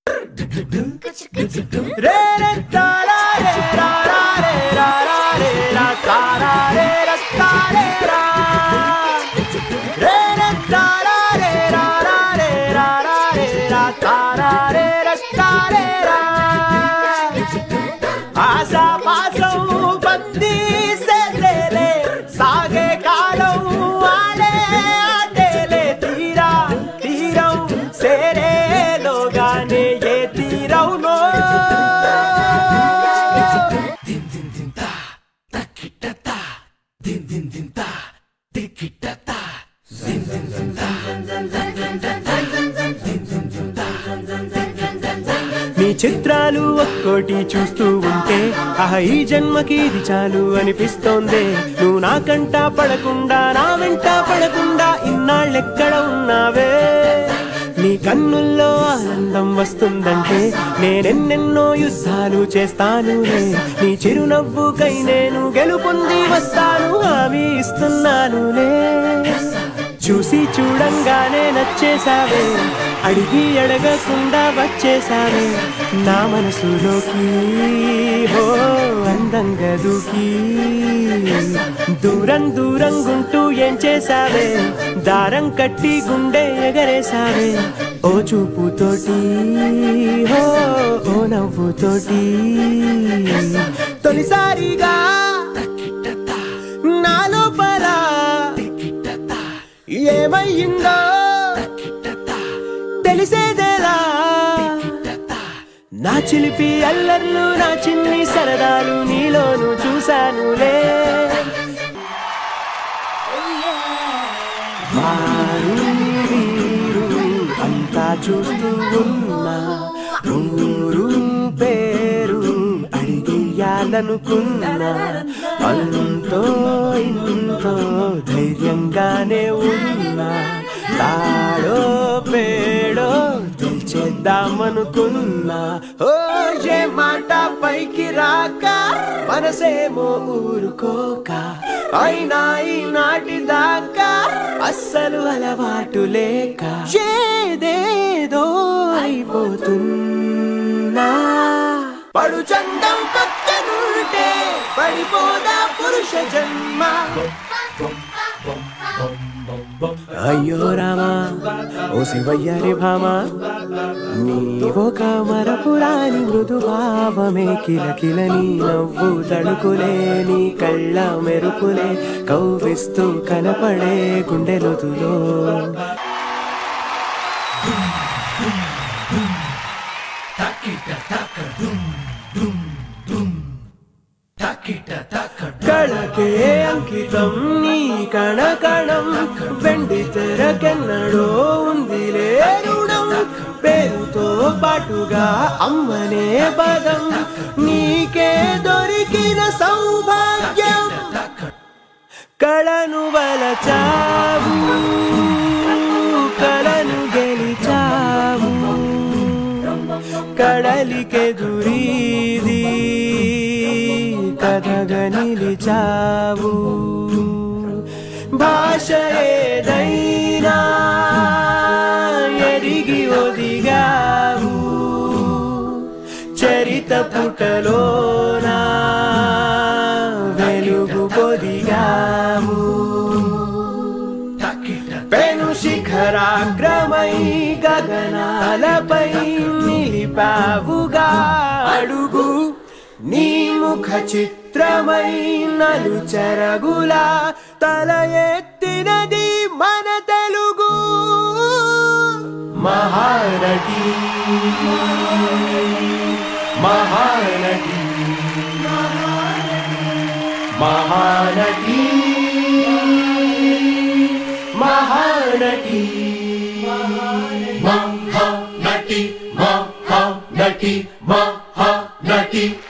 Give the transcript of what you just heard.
రే రే తారా రే రా రా రే రా రా రే రా తారా రే ర తారే రా రే రే తారా రే రా రా రే రా రా రే రా తారా రే ర తారే రా ఆశా పాసం బందీ సేసేలే సాగే కాలం ఆడే ఆటేలే తీరా తీరం సేరేలోగానే ఏ తీరవునో నీ చిత్రాలు ఒక్కోటి చూస్తూ ఉంటే ఆహ ఈ జన్మకి ఇది చాలు అనిపిస్తోందే నువ్వు నా కంట పడకుండా నా వెంట పడకుండా ఇన్నాళ్ళెక్కడ ఉన్నావే నీ కన్నుల్లో ఆనందం వస్తుందంటే నేనెన్నెన్నో యుద్ధాలు చేస్తానులే నీ చిరునవ్వుకై నేను గెలుపొంది వస్తాను హామీ ఇస్తున్నానులే చూసి చూడంగానే నచ్చేసావే అడిగి అడగకుండా వచ్చేసావే నా మనసులోకి హో అందంగా దూకి దూరం దూరం గుంటూ ఏం చేసావే దారం కట్టి గుండె ఎగరేసావే ఓ చూపుతోటి హో ఓ నవ్వుతోటి తొలిసారిగా నా లోపల ఏమయ్యిందో తెలిసేదేలా నా చిలిపి అల్లర్లు నా చిన్ని సరదాలు నీలోను చూశానులే వారు వీరు అంతా చూస్తూ ఉన్నా ఊరు పేరు అడిగియాలనుకున్నా అంతో ఇంతో ధైర్యంగానే ఉన్నా తాడో పేడో తెలిచేద్దామనుకున్నా ఓ ఏ మాట పైకి రాక మనసేమో ఊరుకోక అయినా ఈనాటి దాకా అస్సలు అలవాటు లేక ఏదేదో అయిపోతున్నా పడు చందం పక్కనుంటే పడిపోదా పురుష జన్మ అయ్యో రామా ఓ శివయ్యారి భామా నీవొక మరపురాని మృదు భావమే కిలకిల నీ నవ్వు తడుకులే నీ కళ్ళ మెరుపులే కవ్విస్తూ కనపడే గుండెలొతులో కళకే అంకితం నీ కణ కణం వెండి తెరకెన్నడో ఉందిలే రుణం పేరుతో పాటుగా అమ్మనే పదం నీకే దొరికిన సౌభాగ్యం కళను వలచావు కళను గెలిచావు కడలికెదురీది కథగా నిలిచావు భాష ఏదైనా ఎరిగి ఒదిగావు చరిత పుటలోనా వెలుగు పొదిగావు పెను శిఖరాగ్రమై గగనాలపై నిలిపావుగా అడుగు నీ ముఖ చిత్రమై నలు చెరగులా తల ఎత్తినది మన తెలుగు మహానటి మహానటి మహానటి మహానటి మహానటి మహానటి మహానటి